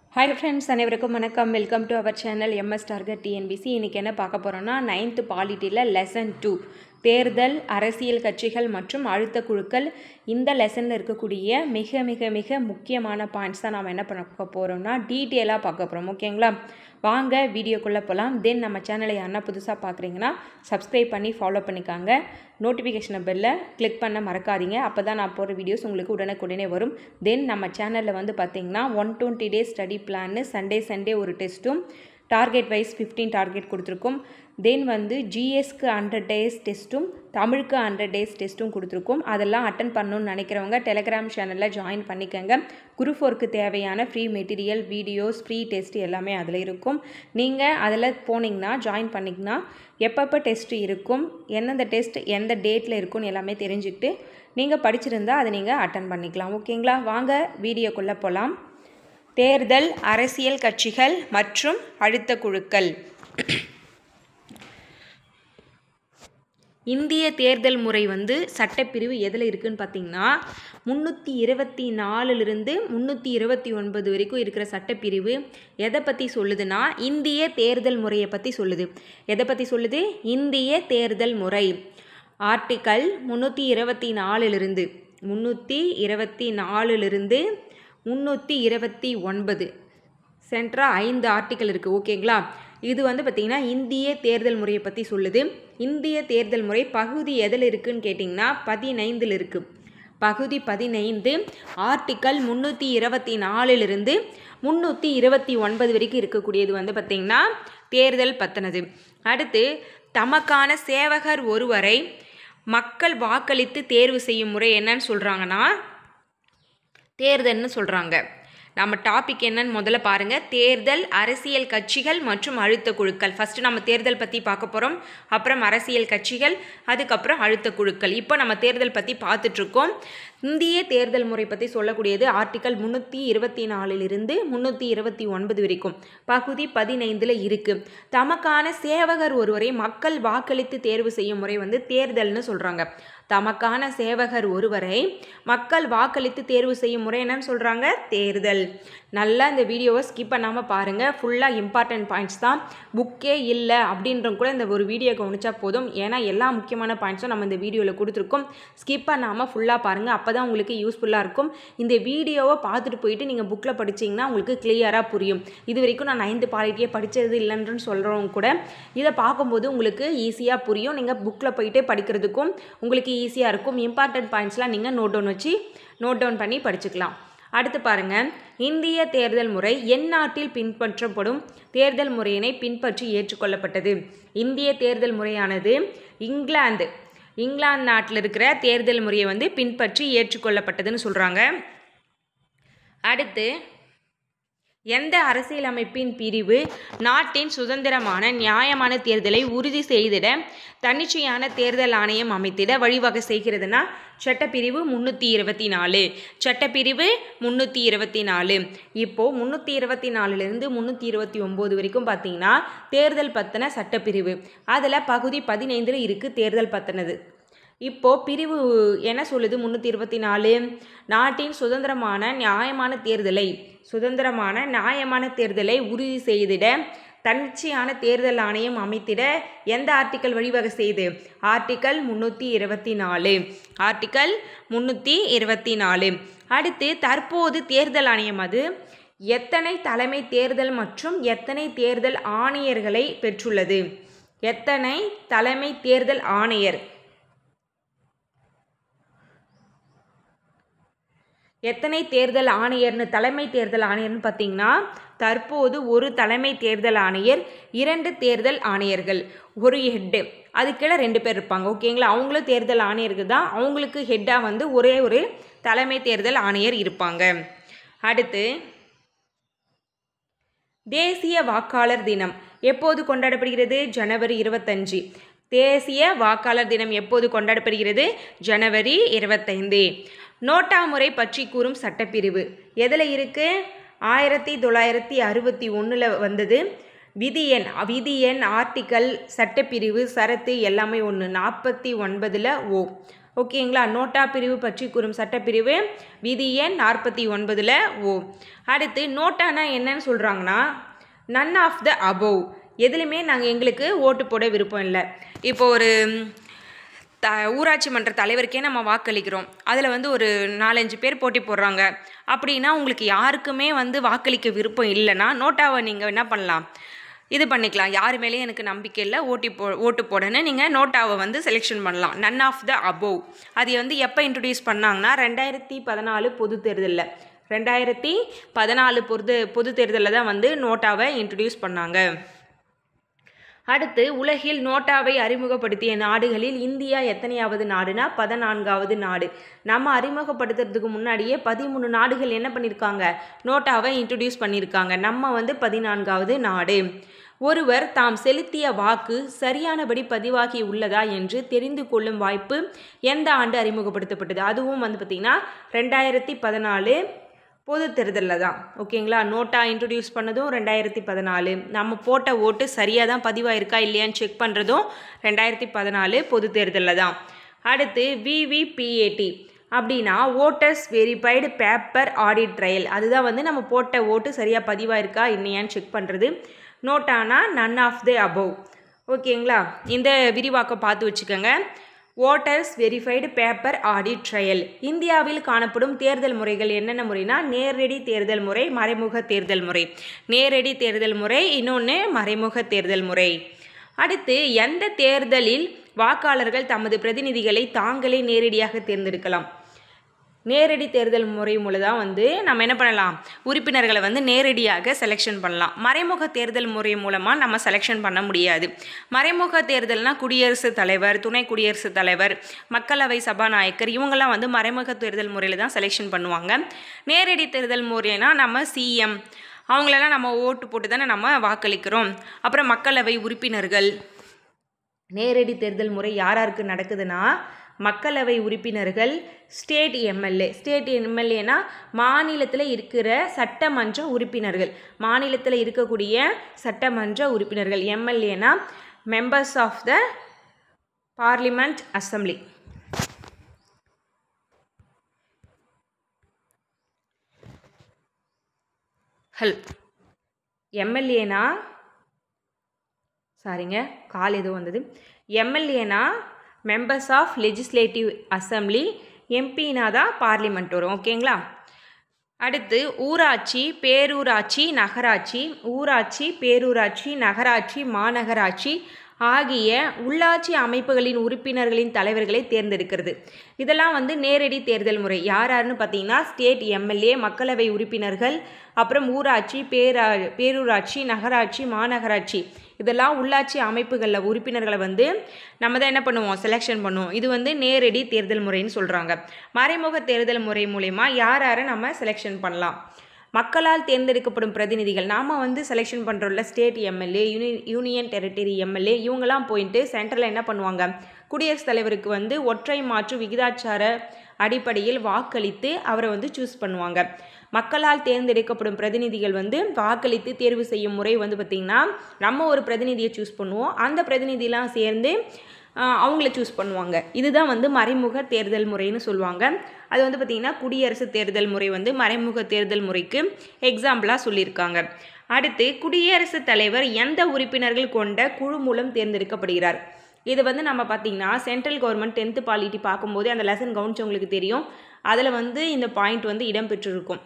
hi friends அனைவருக்கும் வணக்கம் welcome to our channel MS target TNPSC இன்றைக்கி என்ன பார்க்க போகிறோன்னா நைன்த்து பாலிட்டியில் லெசன் டூ தேர்தல் அரசியல் கட்சிகள் மற்றும் அழுத்த குழுக்கள் இந்த லெசனில் இருக்கக்கூடிய மிக மிக மிக முக்கியமான பாயிண்ட்ஸ் தான் நாம் என்ன பார்க்க போகிறோம்னா டீட்டெயிலாக பார்க்க போகிறோம் ஓகேங்களா வாங்க வீடியோக்குள்ளே போகலாம் தென் நம்ம சேனலை யாருன்னா புதுசாக பார்க்குறீங்கன்னா சப்ஸ்கிரைப் பண்ணி ஃபாலோ பண்ணிக்காங்க நோட்டிஃபிகேஷனை பெல்லை கிளிக் பண்ண மறக்காதீங்க அப்போ தான் நான் போகிற வீடியோஸ் உங்களுக்கு உடனுக்குடனே வரும் தென் நம்ம சேனலில் வந்து பார்த்திங்கன்னா ஒன் டுவெண்ட்டி டேஸ் ஸ்டடி பிளான்னு சண்டே சண்டே ஒரு டெஸ்ட்டும் டார்கெட் வைஸ் ஃபிஃப்டீன் டார்கெட் கொடுத்துருக்கோம் தென் வந்து ஜிஎஸ்க்கு ஹண்ட்ரட் டேஸ் டெஸ்ட்டும் தமிழுக்கு ஹண்ட்ரட் டேஸ் டெஸ்ட்டும் கொடுத்துருக்கோம் அதெல்லாம் அட்டன் பண்ணணும்னு நினைக்கிறவங்க டெலகிராம் சேனலில் ஜாயின் பண்ணிக்கோங்க குரூப் ஃபோருக்கு தேவையான free material videos free test எல்லாமே அதில் இருக்கும் நீங்கள் அதில் போனீங்கன்னா ஜாயின் பண்ணிங்கன்னா எப்பப்போ டெஸ்ட் இருக்கும் எந்தெந்த டெஸ்ட் எந்த டேட்டில் இருக்கும்னு எல்லாமே தெரிஞ்சுக்கிட்டு நீங்கள் படிச்சிருந்தா அதை நீங்கள் அட்டன் பண்ணிக்கலாம் ஓகேங்களா வாங்க வீடியோக்குள்ளே போகலாம் தேர்தல் அரசியல் கட்சிகள் மற்றும் அழுத்த குழுக்கள் இந்திய தேர்தல் முறை வந்து சட்டப்பிரிவு எதில் இருக்குதுன்னு பார்த்தீங்கன்னா முந்நூற்றி இருபத்தி நாலுலேருந்து முந்நூற்றி இருபத்தி ஒன்பது வரைக்கும் இருக்கிற சட்டப்பிரிவு எதை பற்றி சொல்லுதுன்னா இந்திய தேர்தல் முறையை பற்றி சொல்லுது எதை பற்றி சொல்லுது இந்திய தேர்தல் முறை ஆர்டிக்கல் முந்நூற்றி இருபத்தி நாலுலேருந்து முந்நூற்றி இருபத்தி நாலுலேருந்து முந்நூற்றி இருபத்தி ஒன்பது சென்ட்ரா ஐந்து ஆர்டிக்கல் இருக்குது ஓகேங்களா இது வந்து பார்த்திங்கன்னா இந்திய தேர்தல் முறையை பற்றி சொல்லுது இந்திய தேர்தல் முறை பகுதி எதில் இருக்குதுன்னு கேட்டிங்கன்னா பதினைந்தில் இருக்குது பகுதி பதினைந்து ஆர்டிக்கல் முந்நூற்றி இருபத்தி நாலுலேருந்து முந்நூற்றி இருபத்தி ஒன்பது வரைக்கும் இருக்கக்கூடியது வந்து பார்த்திங்கன்னா தேர்தல் பற்றினது அடுத்து தமக்கான சேவகர் ஒருவரை மக்கள் வாக்களித்து தேர்வு செய்யும் முறை என்னன்னு சொல்கிறாங்கன்னா தேர்தல்னு சொல்கிறாங்க நம்ம டாபிக் என்னன்னு முதல்ல பாருங்கள் தேர்தல் அரசியல் கட்சிகள் மற்றும் அழுத்த குழுக்கள் ஃபஸ்ட்டு நம்ம தேர்தல் பற்றி பார்க்க போகிறோம் அப்புறம் அரசியல் கட்சிகள் அதுக்கப்புறம் அழுத்த குழுக்கள் இப்போ நம்ம தேர்தல் பற்றி பார்த்துட்ருக்கோம் இந்திய தேர்தல் முறை பற்றி சொல்லக்கூடியது ஆர்டிக்கல் முந்நூற்றி இருபத்தி நாலிலிருந்து முந்நூற்றி இருபத்தி ஒன்பது வரைக்கும் பகுதி பதினைந்தில் இருக்குது தமக்கான சேவகர் ஒருவரை மக்கள் வாக்களித்து தேர்வு செய்யும் முறை வந்து தேர்தல்னு சொல்கிறாங்க தமக்கான சேவகர் ஒருவரை மக்கள் வாக்களித்து தேர்வு செய்யும் முறை என்னன்னு சொல்கிறாங்க தேர்தல் நல்லா இந்த வீடியோவை ஸ்கிப் பண்ணாமல் பாருங்கள் ஃபுல்லாக இம்பார்ட்டன்ட் பாயிண்ட்ஸ் தான் புக்கே இல்லை அப்படின்ற கூட இந்த ஒரு வீடியோ கவனிச்சா போதும் ஏன்னா எல்லா முக்கியமான பாயிண்ட்ஸும் நம்ம இந்த வீடியோவில் கொடுத்துருக்கோம் ஸ்கிப் பண்ணாமல் ஃபுல்லாக பாருங்கள் அப்போ தான் உங்களுக்கு யூஸ்ஃபுல்லாக இருக்கும் இந்த வீடியோவை பார்த்துட்டு போயிட்டு நீங்கள் புக்கில் படிச்சிங்கன்னா உங்களுக்கு கிளியராக புரியும் இது வரைக்கும் நான் நைன்த்து பாலிட்டியே படித்தது இல்லைன்னு சொல்கிறவங்க கூட இதை பார்க்கும்போது உங்களுக்கு ஈஸியாக புரியும் நீங்கள் புக்கில் போயிட்டு படிக்கிறதுக்கும் உங்களுக்கு ஈஸியாக இருக்கும் இம்பார்ட்டன்ட் பாயிண்ட்ஸ்லாம் நீங்கள் நோட் டவுன் வச்சு நோட் டவுன் பண்ணி படிச்சுக்கலாம் அடுத்து பாருங்க இந்திய தேர்தல் முறை எந்நாட்டில் பின்பற்றப்படும் தேர்தல் முறையினை பின்பற்றி ஏற்றுக்கொள்ளப்பட்டது இந்திய தேர்தல் முறையானது இங்கிலாந்து இங்கிலாந்து நாட்டில் இருக்கிற தேர்தல் முறையை வந்து பின்பற்றி ஏற்றுக்கொள்ளப்பட்டதுன்னு சொல்கிறாங்க அடுத்து எந்த அரசியலமைப்பின் பிரிவு நாட்டின் சுதந்திரமான நியாயமான தேர்தலை உறுதி செய்திட தன்னிச்சையான தேர்தல் ஆணையம் அமைத்திட வழிவகை செய்கிறதுனா சட்டப்பிரிவு முந்நூற்றி இருபத்தி நாலு சட்டப்பிரிவு முந்நூற்றி இருபத்தி நாலு இப்போது முந்நூற்றி இருபத்தி நாலுலேருந்து முந்நூற்றி இருபத்தி ஒம்பது வரைக்கும் பார்த்தீங்கன்னா தேர்தல் பற்றின சட்டப்பிரிவு அதில் பகுதி பதினைந்தில் இருக்குது தேர்தல் பற்றினது இப்போது பிரிவு என்ன சொல்லுது முந்நூற்றி இருபத்தி நாலு நாட்டின் சுதந்திரமான நியாயமான தேர்தலை சுதந்திரமான நியாயமான தேர்தலை உறுதி செய்திட தன்னிச்சையான தேர்தல் ஆணையம் அமைத்திட எந்த ஆர்டிக்கல் வழிவகை செய்து ஆர்டிக்கல் முந்நூற்றி இருபத்தி நாலு ஆர்டிக்கல் முந்நூற்றி இருபத்தி நாலு அடுத்து தற்போது தேர்தல் ஆணையம் அது எத்தனை தலைமை தேர்தல் மற்றும் எத்தனை தேர்தல் ஆணையர்களை பெற்றுள்ளது எத்தனை தலைமை தேர்தல் ஆணையர் எத்தனை தேர்தல் ஆணையர்னு தலைமை தேர்தல் ஆணையர்னு பார்த்தீங்கன்னா தற்போது ஒரு தலைமை தேர்தல் ஆணையர் இரண்டு தேர்தல் ஆணையர்கள் ஒரு ஹெட்டு அதுக்கீழே ரெண்டு பேர் இருப்பாங்க ஓகேங்களா அவங்களும் தேர்தல் ஆணையர்கள் தான் அவங்களுக்கு ஹெட்டாக வந்து ஒரே ஒரு தலைமை தேர்தல் ஆணையர் இருப்பாங்க அடுத்து தேசிய வாக்காளர் தினம் எப்போது கொண்டாடப்படுகிறது ஜனவரி இருபத்தஞ்சு தேசிய வாக்காளர் தினம் எப்போது கொண்டாடப்படுகிறது ஜனவரி இருபத்தைந்து நோட்டா முறை பற்றி கூறும் சட்டப்பிரிவு எதில் இருக்குது ஆயிரத்தி தொள்ளாயிரத்தி அறுபத்தி ஒன்றில் வந்தது விதி எண் விதி எண் ஆர்டிக்கல் சட்டப்பிரிவு சரத்து எல்லாமே ஒன்று நாற்பத்தி ஒன்பதில் ஓ ஓகேங்களா நோட்டா பிரிவு பற்றி கூறும் சட்டப்பிரிவு விதி எண் நாற்பத்தி ஒன்பதில் ஓ அடுத்து நோட்டானா என்னன்னு சொல்கிறாங்கன்னா நன் ஆஃப் த அபோவ் எதுலையுமே நாங்கள் எங்களுக்கு ஓட்டு போட விருப்பம் இல்லை இப்போ ஒரு த ஊராட்சி மன்ற தலைவருக்கே நம்ம வாக்களிக்கிறோம் அதில் வந்து ஒரு நாலஞ்சு பேர் போட்டி போடுறாங்க அப்படின்னா உங்களுக்கு யாருக்குமே வந்து வாக்களிக்க விருப்பம் இல்லைன்னா நோட்டாவை நீங்கள் என்ன பண்ணலாம் இது பண்ணிக்கலாம் யார் மேலேயும் எனக்கு நம்பிக்கை இல்லை ஓட்டி போ ஓட்டு போடன்னு நீங்கள் நோட்டாவை வந்து செலெக்ஷன் பண்ணலாம் நன் ஆஃப் த அபோவ் அது வந்து எப்போ இன்ட்ரடியூஸ் பண்ணாங்கன்னா ரெண்டாயிரத்தி பதினாலு பொது தேர்தலில் ரெண்டாயிரத்தி பதினாலு பொது பொது தேர்தலில் தான் வந்து நோட்டாவை இன்ட்ரடியூஸ் பண்ணாங்க அடுத்து உலகில் நோட்டாவை அறிமுகப்படுத்திய நாடுகளில் இந்தியா எத்தனையாவது நாடுனா பதினான்காவது நாடு நம்ம அறிமுகப்படுத்துறதுக்கு முன்னாடியே பதிமூணு நாடுகள் என்ன பண்ணியிருக்காங்க நோட்டாவை இன்ட்ரடியூஸ் பண்ணியிருக்காங்க நம்ம வந்து பதினான்காவது நாடு ஒருவர் தாம் செலுத்திய வாக்கு சரியானபடி பதிவாகி உள்ளதா என்று தெரிந்து கொள்ளும் வாய்ப்பு எந்த ஆண்டு அறிமுகப்படுத்தப்பட்டது அதுவும் வந்து பார்த்திங்கன்னா ரெண்டாயிரத்தி பதினாலு பொது தேர்தலில் தான் ஓகேங்களா நோட்டா இன்ட்ரடியூஸ் பண்ணதும் ரெண்டாயிரத்தி பதினாலு நம்ம போட்ட ஓட்டு சரியாக தான் பதிவாயிருக்கா இல்லையான்னு செக் பண்ணுறதும் ரெண்டாயிரத்தி பதினாலு பொது தேர்தலில் தான் அடுத்து விவிபிஏடி அப்படின்னா voters verified paper audit trail அதுதான் வந்து நம்ம போட்ட ஓட்டு சரியாக பதிவாயிருக்கா இல்லையான்னு செக் பண்ணுறது நோட்டானா நன் ஆஃப் தி அபவ் ஓகேங்களா இந்த விரிவாக்கம் பார்த்து வச்சுக்கோங்க voters verified paper audit trail இந்தியாவில் காணப்படும் தேர்தல் முறைகள் என்னென்ன முறைனா நேரடி தேர்தல் முறை மறைமுக தேர்தல் முறை நேரடி தேர்தல் முறை இன்னொன்று மறைமுக தேர்தல் முறை அடுத்து எந்த தேர்தலில் வாக்காளர்கள் தமது பிரதிநிதிகளை தாங்களே நேரடியாக தேர்ந்தெடுக்கலாம் நேரடி தேர்தல் முறை மூலம் தான் வந்து நம்ம என்ன பண்ணலாம் உறுப்பினர்களை வந்து நேரடியாக செலெக்ஷன் பண்ணலாம் மறைமுக தேர்தல் முறை மூலமாக நம்ம செலெக்ஷன் பண்ண முடியாது மறைமுக தேர்தல்னா குடியரசுத் தலைவர் துணை குடியரசுத் தலைவர் மக்களவை சபாநாயகர் இவங்கெல்லாம் வந்து மறைமுக தேர்தல் முறையில் தான் செலெக்ஷன் பண்ணுவாங்க நேரடி தேர்தல் முறைனா நம்ம சிஎம் அவங்களெல்லாம் நம்ம ஓட்டு போட்டு தானே நம்ம வாக்களிக்கிறோம் அப்புறம் மக்களவை உறுப்பினர்கள் நேரடி தேர்தல் முறை யார் யாருக்கு நடக்குதுன்னா மக்களவை உறுப்பினர்கள் ஸ்டேட் எம்எல்ஏ ஸ்டேட் எம்எல்ஏனா மாநிலத்தில் இருக்கிற சட்டமன்ற உறுப்பினர்கள் மாநிலத்தில் இருக்கக்கூடிய சட்டமன்ற உறுப்பினர்கள் எம்எல்ஏனா members of the parliament assembly help எம்எல்ஏனா சாரிங்க கால் ஏதோ வந்தது எம்எல்ஏனா மெம்பர்ஸ் ஆஃப் லெஜிஸ்லேட்டிவ் அசம்பிளி எம்பினா தான் பார்லிமெண்ட் வரும் ஓகேங்களா அடுத்து ஊராட்சி பேரூராட்சி நகராட்சி ஊராட்சி பேரூராட்சி நகராட்சி மாநகராட்சி ஆகிய உள்ளாட்சி அமைப்புகளின் உறுப்பினர்களின் தலைவர்களை தேர்ந்தெடுக்கிறது இதெல்லாம் வந்து நேரடி தேர்தல் முறை யார் யாருன்னு பார்த்தீங்கன்னா ஸ்டேட் எம்எல்ஏ மக்களவை உறுப்பினர்கள் அப்புறம் ஊராட்சி பேரா பேரூராட்சி நகராட்சி மாநகராட்சி இதெல்லாம் உள்ளாட்சி அமைப்புகளில் உறுப்பினர்களை வந்து நம்ம தான் என்ன பண்ணுவோம் செலெக்ஷன் பண்ணுவோம் இது வந்து நேரடி தேர்தல் முறைன்னு சொல்கிறாங்க மறைமுக தேர்தல் முறை மூலயமா யார் யாரை நம்ம செலெக்ஷன் பண்ணலாம் மக்களால் தேர்ந்தெடுக்கப்படும் பிரதிநிதிகள் நாம் வந்து செலெக்ஷன் பண்ணுறோம்ல state MLA uni union territory MLA இவங்கெல்லாம் போயிட்டு சென்ட்ரலில் என்ன பண்ணுவாங்க குடியரசுத் தலைவருக்கு வந்து ஒற்றை மாற்று விகிதாச்சார அடிப்படையில் வாக்களித்து அவரை வந்து சூஸ் பண்ணுவாங்க மக்களால் தேர்ந்தெடுக்கப்படும் பிரதிநிதிகள் வந்து வாக்களித்து தேர்வு செய்யும் முறை வந்து பார்த்திங்கன்னா நம்ம ஒரு பிரதிநிதியை சூஸ் பண்ணுவோம் அந்த பிரதிநிதிலாம் சேர்ந்து ஆஹ், அவங்கள சூஸ் பண்ணுவாங்க இதுதான் வந்து மறைமுக தேர்தல் முறைன்னு சொல்லுவாங்க அது வந்து பார்த்திங்கன்னா குடியரசு தேர்தல் முறை வந்து மறைமுக தேர்தல் முறைக்கு எக்ஸாம்பிளாக சொல்லியிருக்காங்க அடுத்து குடியரசுத் தலைவர் எந்த உறுப்பினர்கள் கொண்ட குழு மூலம் தேர்ந்தெடுக்கப்படுகிறார் இது வந்து நம்ம பார்த்திங்கன்னா சென்ட்ரல் கவர்மெண்ட் டென்த்து பாலிட்டி பார்க்கும்போது அந்த லெசன் கவனிச்சவங்களுக்கு தெரியும் அதில் வந்து இந்த பாயிண்ட் வந்து இடம்பெற்றிருக்கும்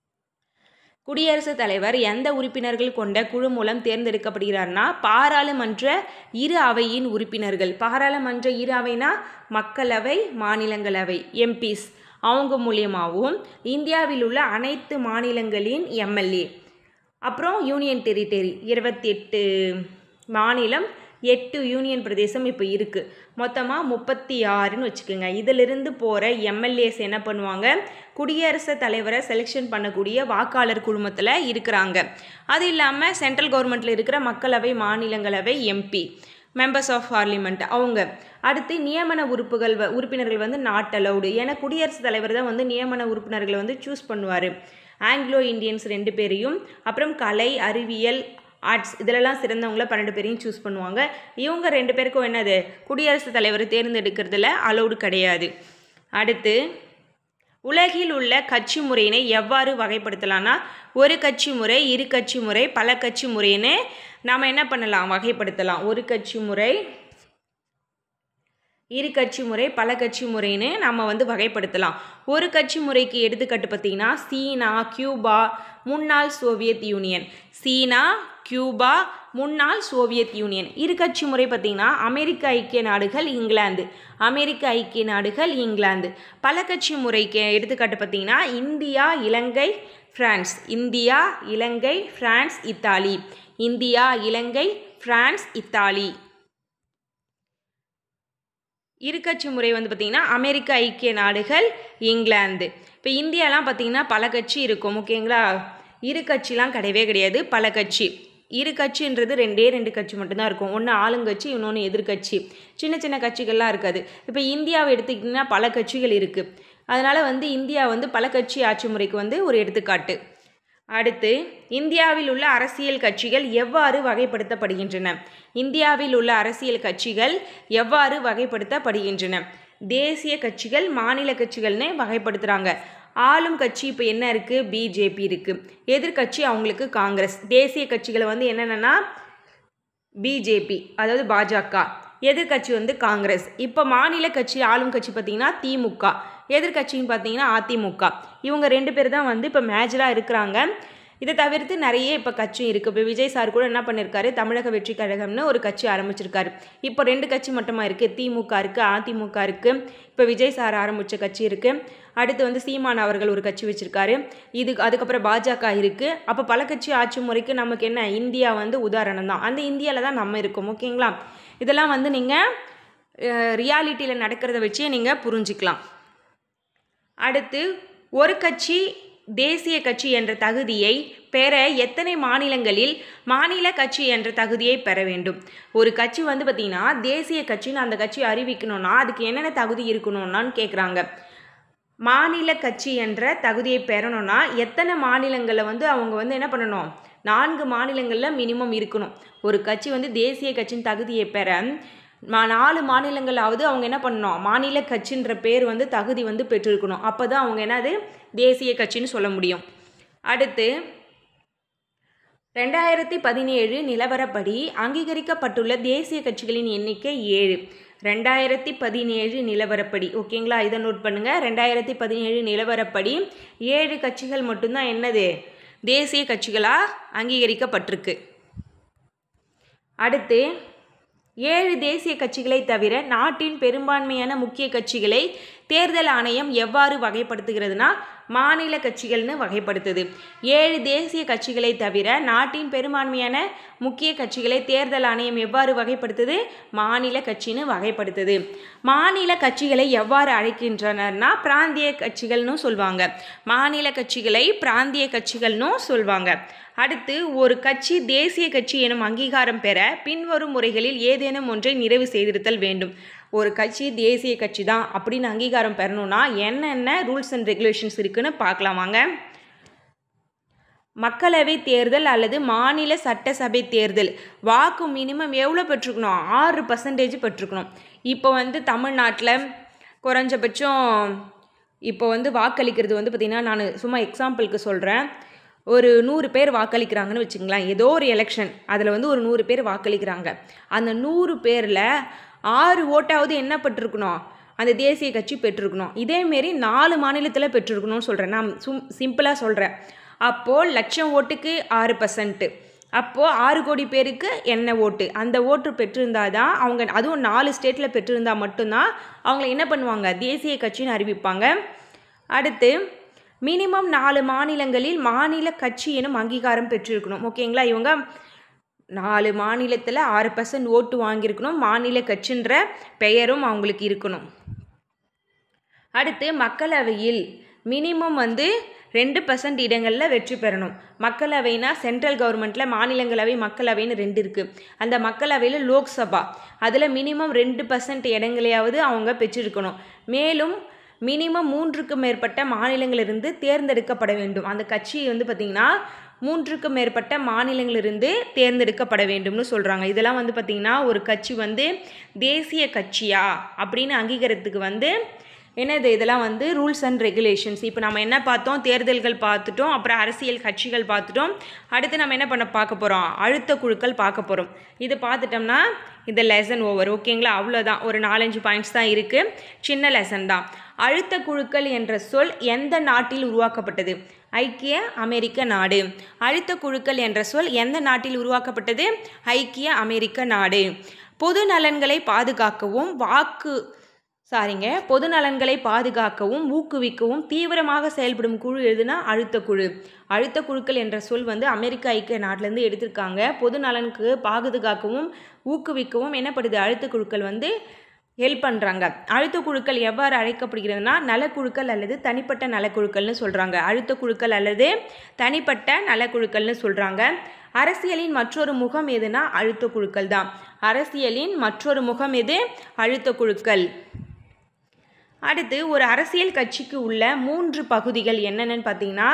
குடியரசுத் தலைவர் எந்த உறுப்பினர்கள் கொண்ட குழு மூலம் தேர்ந்தெடுக்கப்படுகிறார்னா பாராளுமன்ற இரு அவையின் உறுப்பினர்கள் பாராளுமன்ற இரு அவைனா மக்களவை மாநிலங்களவை எம்பிஸ் அவங்க மூலியமாகவும் இந்தியாவில் உள்ள அனைத்து மாநிலங்களின் எம்எல்ஏ அப்புறம் யூனியன் டெரிட்டரி இருபத்தி எட்டு மாநிலம் எட்டு யூனியன் பிரதேசம் இப்போ இருக்குது மொத்தமாக முப்பத்தி ஆறுன்னு வச்சுக்கோங்க இதிலிருந்து போகிற எம்எல்ஏஸ் என்ன பண்ணுவாங்க குடியரசுத் தலைவரை செலெக்ஷன் பண்ணக்கூடிய வாக்காளர் குழுமத்தில் இருக்கிறாங்க அது இல்லாமல் சென்ட்ரல் கவர்மெண்ட்டில் இருக்கிற மக்களவை மாநிலங்களவை எம்பி மெம்பர்ஸ் ஆஃப் பார்லிமெண்ட் அவங்க அடுத்து நியமன உறுப்புகள் வ- உறுப்பினர்கள் வந்து நாட் அலௌடு ஏன்னா குடியரசுத் தலைவர் தான் வந்து நியமன உறுப்பினர்களை வந்து சூஸ் பண்ணுவார் ஆங்கிலோ இந்தியன்ஸ் ரெண்டு பேரையும் அப்புறம் கலை அறிவியல் ஆர்ட்ஸ் இதிலெல்லாம் சிறந்தவங்கள பன்னெண்டு பேரையும் சூஸ் பண்ணுவாங்க இவங்க ரெண்டு பேருக்கும் என்னது குடியரசுத் தலைவர் தேர்ந்தெடுக்கிறதுல அலௌடு கிடையாது அடுத்து உலகில் உள்ள கட்சி முறையினை எவ்வாறு வகைப்படுத்தலாம்னா ஒரு கட்சி முறை இரு கட்சி முறை பல கட்சி முறைன்னு நாம் என்ன பண்ணலாம் வகைப்படுத்தலாம் ஒரு கட்சி முறை இரு கட்சி முறை பல கட்சி முறைன்னு நம்ம வந்து வகைப்படுத்தலாம் ஒரு கட்சி முறைக்கு எடுத்துக்காட்டு பார்த்தீங்கன்னா சீனா கியூபா முன்னாள் சோவியத் யூனியன் சீனா கியூபா முன்னாள் சோவியத் யூனியன் இரு கட்சி முறை பார்த்திங்கன்னா அமெரிக்க ஐக்கிய நாடுகள் இங்கிலாந்து அமெரிக்க ஐக்கிய நாடுகள் இங்கிலாந்து பல கட்சி முறைக்கு எடுத்துக்காட்டு பார்த்திங்கன்னா India Ilangai France India Ilangai France Italy India Ilangai France Italy இருக்கட்சி முறை வந்து பார்த்திங்கன்னா அமெரிக்க ஐக்கிய நாடுகள் இங்கிலாந்து இப்போ இந்தியாலாம் பார்த்திங்கன்னா பல கட்சி இருக்கும் ஓகேங்களா இரு கட்சிலாம் கிடையவே கிடையாது பல கட்சி இரு கட்சின்றது ரெண்டே ரெண்டு கட்சி மட்டும்தான் இருக்கும் ஒன்று ஆளுங்கட்சி இன்னொன்று எதிர்கட்சி சின்ன சின்ன கட்சிகள்லாம் இருக்காது இப்போ இந்தியாவை எடுத்துக்கிட்டிங்கன்னா பல கட்சிகள் இருக்குது அதனால் வந்து இந்தியா வந்து பல கட்சி ஆட்சி முறைக்கு வந்து ஒரு எடுத்துக்காட்டு அடுத்து இந்தியாவில் உள்ள அரசியல் கட்சிகள் எவ்வாறு வகைப்படுத்தப்படுகின்றன இந்தியாவில் உள்ள அரசியல் கட்சிகள் எவ்வாறு வகைப்படுத்தப்படுகின்றன தேசிய கட்சிகள் மாநில கட்சிகள்னு வகைப்படுத்துகிறாங்க ஆளும் கட்சி இப்போ என்ன இருக்குது பிஜேபி இருக்குது எதிர்கட்சி அவங்களுக்கு காங்கிரஸ் தேசிய கட்சிகளை வந்து என்னென்னா பிஜேபி அதாவது பாஜக எதிர்கட்சி வந்து காங்கிரஸ் இப்போ மாநில கட்சி ஆளும் கட்சி பார்த்திங்கன்னா திமுக எதிர்கட்சின்னு பார்த்தீங்கன்னா அதிமுக இவங்க ரெண்டு பேர் தான் வந்து இப்போ மேஜராக இருக்கிறாங்க இதை தவிர்த்து நிறைய இப்போ கட்சி இருக்குது இப்போ விஜய் சார் கூட என்ன பண்ணியிருக்காரு தமிழக வெற்றி கழகம்னு ஒரு கட்சி ஆரம்பிச்சிருக்காரு இப்போ ரெண்டு கட்சி மட்டுமா இருக்குது திமுக இருக்குது அதிமுக இருக்குது இப்போ விஜய் சார் ஆரம்பித்த கட்சி இருக்குது அடுத்து வந்து சீமான் அவர்கள் ஒரு கட்சி வச்சுருக்காரு இது அதுக்கப்புறம் பாஜக இருக்குது அப்போ பல கட்சி ஆட்சி முறைக்கு நமக்கு என்ன இந்தியா வந்து உதாரணம் தான் அந்த இந்தியாவில் தான் நம்ம இருக்கோம் ஓகேங்களா இதெல்லாம் வந்து நீங்கள் ரியாலிட்டியில் நடக்கிறத வச்சே நீங்கள் புரிஞ்சிக்கலாம் அடுத்து ஒரு கட்சி தேசிய கட்சி என்ற தகுதியை பெற எத்தனை மாநிலங்களில் மாநில கட்சி என்ற தகுதியை பெற வேண்டும் ஒரு கட்சி வந்து பார்த்திங்கன்னா தேசிய கட்சின்னு அந்த கட்சி அறிவிக்கணும்னா அதுக்கு என்னென்ன தகுதி இருக்கணும்னான்னு கேட்குறாங்க மாநில கட்சி என்ற தகுதியை பெறணும்னா எத்தனை மாநிலங்களில் வந்து அவங்க வந்து என்ன பண்ணணும் நான்கு மாநிலங்களில் மினிமம் இருக்கணும் ஒரு கட்சி வந்து தேசிய கட்சியின் தகுதியை பெற மா நாலு மாநிலங்களாவது அவங்க என்ன பண்ணணும் மாநில கட்சின்ற பேர் வந்து தகுதி வந்து பெற்றிருக்கணும் அப்போ தான் அவங்க என்னது தேசிய கட்சின்னு சொல்ல முடியும் அடுத்து ரெண்டாயிரத்தி பதினேழு நிலவரப்படி அங்கீகரிக்கப்பட்டுள்ள தேசிய கட்சிகளின் எண்ணிக்கை ஏழு ரெண்டாயிரத்தி பதினேழு நிலவரப்படி ஓகேங்களா இதை நோட் பண்ணுங்கள் ரெண்டாயிரத்தி பதினேழு நிலவரப்படி ஏழு கட்சிகள் மட்டும்தான் என்னது தேசிய கட்சிகளாக அங்கீகரிக்கப்பட்டிருக்கு அடுத்து ஏழு தேசிய கட்சிகளை தவிர நாட்டின் பெரும்பான்மையான முக்கிய கட்சிகளை தேர்தல் ஆணையம் எவ்வாறு வகைப்படுத்துகிறதுனா மாநில கட்சிகள்னு வகைப்படுத்துது ஏழு தேசிய கட்சிகளை தவிர நாட்டின் பெரும்பான்மையான முக்கிய கட்சிகளை தேர்தல் ஆணையம் எவ்வாறு வகைப்படுத்துது மாநில கட்சின்னு வகைப்படுத்துது மாநில கட்சிகளை எவ்வாறு அழைக்கின்றனர்னா பிராந்திய கட்சிகள்னு சொல்லுவாங்க மாநில கட்சிகளை பிராந்திய கட்சிகள்னு சொல்லுவாங்க அடுத்து ஒரு கட்சி தேசிய கட்சி எனும் அங்கீகாரம் பெற பின்வரும் முறைகளில் ஏதேனும் ஒன்றை நிறைவு செய்திருத்தல் வேண்டும் ஒரு கட்சி தேசிய கட்சி தான் அப்படின்னு அங்கீகாரம் பெறணும்னா என்னென்ன ரூல்ஸ் அண்ட் ரெகுலேஷன்ஸ் இருக்குன்னு பார்க்கலாம் வாங்க மக்களவை தேர்தல் அல்லது மாநில சட்டசபை தேர்தல் வாக்கு மினிமம் எவ்வளோ பெற்றுக்கணும் ஆறு பர்சன்டேஜ் பெற்றுக்கணும் இப்போ வந்து தமிழ்நாட்டில் குறைஞ்சபட்சம் இப்போ வந்து வாக்களிக்கிறது வந்து பார்த்திங்கன்னா நான் சும்மா எக்ஸாம்பிளுக்கு சொல்கிறேன் ஒரு நூறு பேர் வாக்களிக்கிறாங்கன்னு வச்சுங்களேன் ஏதோ ஒரு எலெக்ஷன் அதில் வந்து ஒரு நூறு பேர் வாக்களிக்கிறாங்க அந்த நூறு பேரில் ஆறு ஓட்டாவது என்ன பெற்றிருக்கணும் அந்த தேசிய கட்சி பெற்றிருக்கணும் இதேமாரி நாலு மாநிலத்தில் பெற்றிருக்கணும்னு சொல்கிறேன் நான் சும் சிம்பிளாக சொல்கிறேன் அப்போது லட்சம் ஓட்டுக்கு ஆறு பர்சன்ட்டு அப்போது ஆறு கோடி பேருக்கு என்ன ஓட்டு அந்த ஓட்டு பெற்றிருந்தால் தான் அவங்க அதுவும் நாலு ஸ்டேட்டில் பெற்றிருந்தால் மட்டும்தான் அவங்கள என்ன பண்ணுவாங்க தேசிய கட்சின்னு அறிவிப்பாங்க அடுத்து மினிமம் நாலு மாநிலங்களில் மாநில கட்சி எனும் அங்கீகாரம் பெற்றிருக்கணும் ஓகேங்களா இவங்க நாலு மாநிலத்தில் ஆறு பர்சன்ட் ஓட்டு வாங்கியிருக்கணும் மாநில கட்சின்ற பெயரும் அவங்களுக்கு இருக்கணும் அடுத்து மக்களவையில் மினிமம் வந்து ரெண்டு பர்சன்ட் இடங்களில் வெற்றி பெறணும் மக்களவைனா சென்ட்ரல் கவர்மெண்ட்டில் மாநிலங்களவை மக்களவைன்னு ரெண்டு இருக்குது அந்த மக்களவையில் லோக்சபா அதில் மினிமம் ரெண்டு பர்சன்ட் இடங்களையாவது அவங்க பெற்றிருக்கணும் மேலும் மினிமம் மூன்றுக்கு மேற்பட்ட மாநிலங்களிலிருந்து தேர்ந்தெடுக்கப்பட வேண்டும் அந்த கட்சி வந்து பார்த்திங்கன்னா மூன்றுக்கும் மேற்பட்ட மாநிலங்களிலிருந்து தேர்ந்தெடுக்கப்பட வேண்டும்னு சொல்கிறாங்க இதெல்லாம் வந்து பார்த்திங்கன்னா ஒரு கட்சி வந்து தேசிய கட்சியா அப்படின்னு அங்கீகரத்துக்கு வந்து என்னது இதெல்லாம் வந்து ரூல்ஸ் அண்ட் ரெகுலேஷன்ஸ் இப்போ நம்ம என்ன பார்த்தோம் தேர்தல்கள் பார்த்துட்டோம் அப்புறம் அரசியல் கட்சிகள் பார்த்துட்டோம் அடுத்து நம்ம என்ன பண்ண பார்க்க போகிறோம் அழுத்த குழுக்கள் பார்க்க போகிறோம் இது பார்த்துட்டோம்னா இந்த லெசன் ஓவர் ஓகேங்களா அவ்வளோதான் ஒரு நாலஞ்சு பாயிண்ட்ஸ் தான் இருக்குது சின்ன லெசன் தான் அழுத்த குழுக்கள் என்ற சொல் எந்த நாட்டில் உருவாக்கப்பட்டது ஐக்கிய அமெரிக்க நாடு அழுத்த குழுக்கள் என்ற சொல் எந்த நாட்டில் உருவாக்கப்பட்டது ஐக்கிய அமெரிக்க நாடு பொது நலன்களை பாதுகாக்கவும் வாக்கு சாரிங்க பொது நலன்களை பாதுகாக்கவும் ஊக்குவிக்கவும் தீவிரமாக செயல்படும் குழு எதுனா அழுத்த குழு அழுத்த குழுக்கள் என்ற சொல் வந்து அமெரிக்க ஐக்கிய நாட்டிலேருந்து எடுத்திருக்காங்க பொது நலனுக்கு பாதுகாக்கவும் ஊக்குவிக்கவும் என்னப்படுது அழுத்த குழுக்கள் வந்து ஹெல்ப் பண்ணுறாங்க அழுத்த குழுக்கள் எவ்வாறு அழைக்கப்படுகிறதுனா நலக்குழுக்கள் அல்லது தனிப்பட்ட நலக்குழுக்கள்னு சொல்கிறாங்க அழுத்த குழுக்கள் அல்லது தனிப்பட்ட நலக்குழுக்கள்னு சொல்கிறாங்க அரசியலின் மற்றொரு முகம் எதுனா அழுத்த குழுக்கள் தான் அரசியலின் மற்றொரு முகம் எது அழுத்த குழுக்கள் அடுத்து ஒரு அரசியல் கட்சிக்கு உள்ள மூன்று பகுதிகள் என்னென்னு பார்த்தீங்கன்னா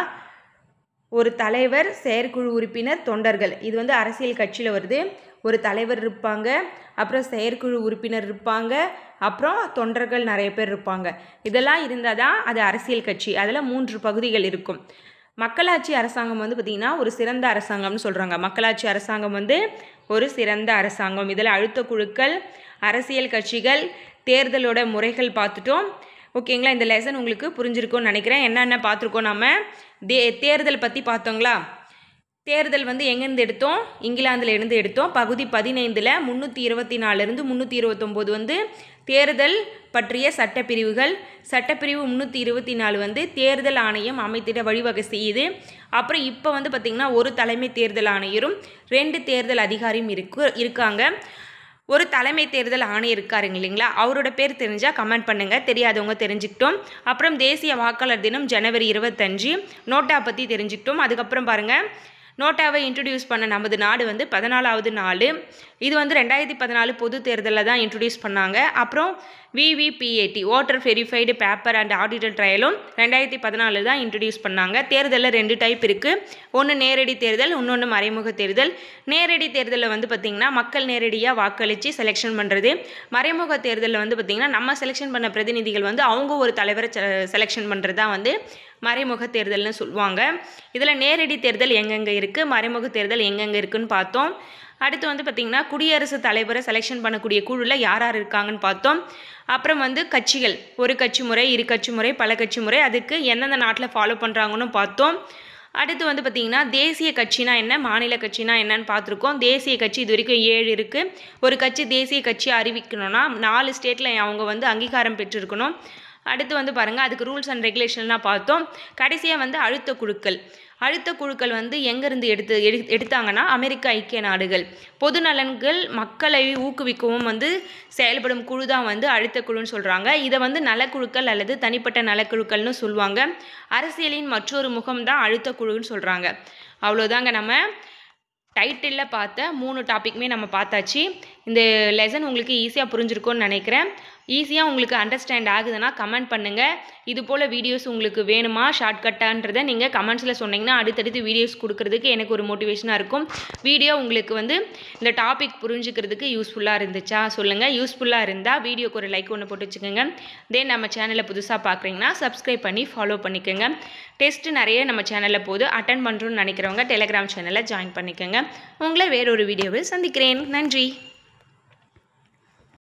ஒரு தலைவர் செயற்குழு உறுப்பினர் தொண்டர்கள் இது வந்து அரசியல் கட்சியில் வருது ஒரு தலைவர் இருப்பாங்க அப்புறம் செயற்குழு உறுப்பினர் இருப்பாங்க அப்புறம் தொண்டர்கள் நிறைய பேர் இருப்பாங்க இதெல்லாம் இருந்தால் தான் அது அரசியல் கட்சி அதில் மூன்று பகுதிகள் இருக்கும் மக்களாட்சி அரசாங்கம் வந்து பார்த்திங்கன்னா ஒரு சிறந்த அரசாங்கம்னு சொல்கிறாங்க மக்களாட்சி அரசாங்கம் வந்து ஒரு சிறந்த அரசாங்கம் இதில் அழுத்த குழுக்கள் அரசியல் கட்சிகள் தேர்தலோட முறைகள் பார்த்துட்டோம் ஓகேங்களா இந்த லெசன் உங்களுக்கு புரிஞ்சிருக்கும்னு நினைக்கிறேன் என்னென்ன பார்த்துருக்கோம் நம்ம தே தேர்தல் பற்றி பார்த்தோங்களா தேர்தல் வந்து எங்கேருந்து எடுத்தோம் இங்கிலாந்தில் இருந்து எடுத்தோம் பகுதி பதினைந்தில் முந்நூற்றி இருபத்தி நாலுலேருந்து முந்நூற்றி இருபத்தொம்போது வந்து தேர்தல் பற்றிய சட்டப்பிரிவுகள் சட்டப்பிரிவு முந்நூற்றி இருபத்தி நாலு வந்து தேர்தல் ஆணையம் அமைத்திட வழிவகை செய்யுது அப்புறம் இப்போ வந்து பார்த்திங்கன்னா ஒரு தலைமை தேர்தல் ஆணையரும் ரெண்டு தேர்தல் அதிகாரியும் இருக்கு இருக்காங்க ஒரு தலைமை தேர்தல் ஆணையர் இருக்காருங்க இல்லைங்களா அவரோட பேர் தெரிஞ்சால் கமெண்ட் பண்ணுங்கள் தெரியாதவங்க தெரிஞ்சுக்கிட்டோம் அப்புறம் தேசிய வாக்காளர் தினம் ஜனவரி இருபத்தஞ்சு நோட்டா பற்றி தெரிஞ்சுக்கிட்டோம் அதுக்கப்புறம் பாருங்கள் நோட்டாவை இன்ட்ரடியூஸ் பண்ண நமது நாடு வந்து பதினாலாவது நாடு இது வந்து ரெண்டாயிரத்தி பதினாலு பொது தேர்தலில் தான் இன்ட்ரடியூஸ் பண்ணாங்க அப்புறம் VVPAT voter verified paper and auditor ட்ரையலும் ரெண்டாயிரத்தி பதினாலு தான் இன்ட்ரடியூஸ் பண்ணாங்க தேர்தலில் ரெண்டு டைப் இருக்குது ஒன்று நேரடி தேர்தல் இன்னொன்று மறைமுக தேர்தல் நேரடி தேர்தலில் வந்து பார்த்திங்கன்னா மக்கள் நேரடியாக வாக்களித்து செலெக்ஷன் பண்ணுறது மறைமுக தேர்தலில் வந்து பார்த்திங்கன்னா நம்ம செலெக்ஷன் பண்ண பிரதிநிதிகள் வந்து அவங்க ஒரு தலைவரை செலெக்ஷன் பண்ணுறது தான் வந்து மறைமுக தேர்தல்னு சொல்லுவாங்க இதில் நேரடி தேர்தல் எங்கெங்கே இருக்குது மறைமுக தேர்தல் எங்கெங்கே இருக்குன்னு பார்த்தோம் அடுத்து வந்து பார்த்திங்கன்னா குடியரசுத் தலைவரை செலெக்ஷன் பண்ணக்கூடிய குழுவில் யார் யார் இருக்காங்கன்னு பார்த்தோம் அப்புறம் வந்து கட்சிகள் ஒரு கட்சி முறை இரு கட்சி முறை பல கட்சி முறை அதுக்கு எந்தெந்த நாட்டில் ஃபாலோ பண்ணுறாங்கன்னு பார்த்தோம் அடுத்து வந்து பார்த்திங்கன்னா தேசிய கட்சினா என்ன மாநில கட்சினா என்னன்னு பார்த்துருக்கோம் தேசிய கட்சி இது வரைக்கும் ஏழு இருக்குது ஒரு கட்சி தேசிய கட்சி அறிவிக்கணும்னா நாலு ஸ்டேட்டில் அவங்க வந்து அங்கீகாரம் பெற்றிருக்கணும் அடுத்து வந்து பாருங்கள் அதுக்கு ரூல்ஸ் அண்ட் ரெகுலேஷன்லாம் பார்த்தோம் கடைசியாக வந்து அழுத்த குழுக்கள் அழுத்த குழுக்கள் வந்து எங்கேருந்து எடுத்து எடு எடுத்தாங்கன்னா அமெரிக்க ஐக்கிய நாடுகள் பொது நலன்கள் மக்களை ஊக்குவிக்கவும் வந்து செயல்படும் குழு தான் வந்து அழுத்த குழுன்னு சொல்கிறாங்க இதை வந்து நலக்குழுக்கள் அல்லது தனிப்பட்ட நலக்குழுக்கள்னு சொல்லுவாங்க அரசியலின் மற்றொரு முகம் தான் அழுத்த குழுன்னு சொல்கிறாங்க அவ்வளோதாங்க நம்ம டைட்டிலில் பார்த்த மூணு டாப்பிக்குமே நம்ம பார்த்தாச்சு இந்த லெசன் உங்களுக்கு ஈஸியாக புரிஞ்சிருக்கும்னு நினைக்கிறேன் ஈஸியாக உங்களுக்கு அண்டர்ஸ்டாண்ட் ஆகுதுன்னா கமெண்ட் பண்ணுங்கள் இது போல் வீடியோஸ் உங்களுக்கு வேணுமா ஷார்ட்கட்டான்றதை நீங்கள் கமெண்ட்ஸில் சொன்னீங்கன்னா அடுத்தடுத்து வீடியோஸ் கொடுக்கறதுக்கு எனக்கு ஒரு மோட்டிவேஷனாக இருக்கும் வீடியோ உங்களுக்கு வந்து இந்த டாபிக் புரிஞ்சுக்கிறதுக்கு யூஸ்ஃபுல்லாக இருந்துச்சா சொல்லுங்கள் யூஸ்ஃபுல்லாக இருந்தால் வீடியோக்கு ஒரு லைக் ஒன்று போட்டு வச்சுக்கோங்க தென் நம்ம சேனலை புதுசாக பார்க்குறீங்கன்னா சப்ஸ்கிரைப் பண்ணி ஃபாலோ பண்ணிக்கோங்க டெஸ்ட்டு நிறைய நம்ம சேனலில் போது அட்டன் பண்ணுறோன்னு நினைக்கிறவங்க டெலிகிராம் சேனலை ஜாயின் பண்ணிக்கோங்க உங்களை வேறொரு வீடியோவில் சந்திக்கிறேன் நன்றி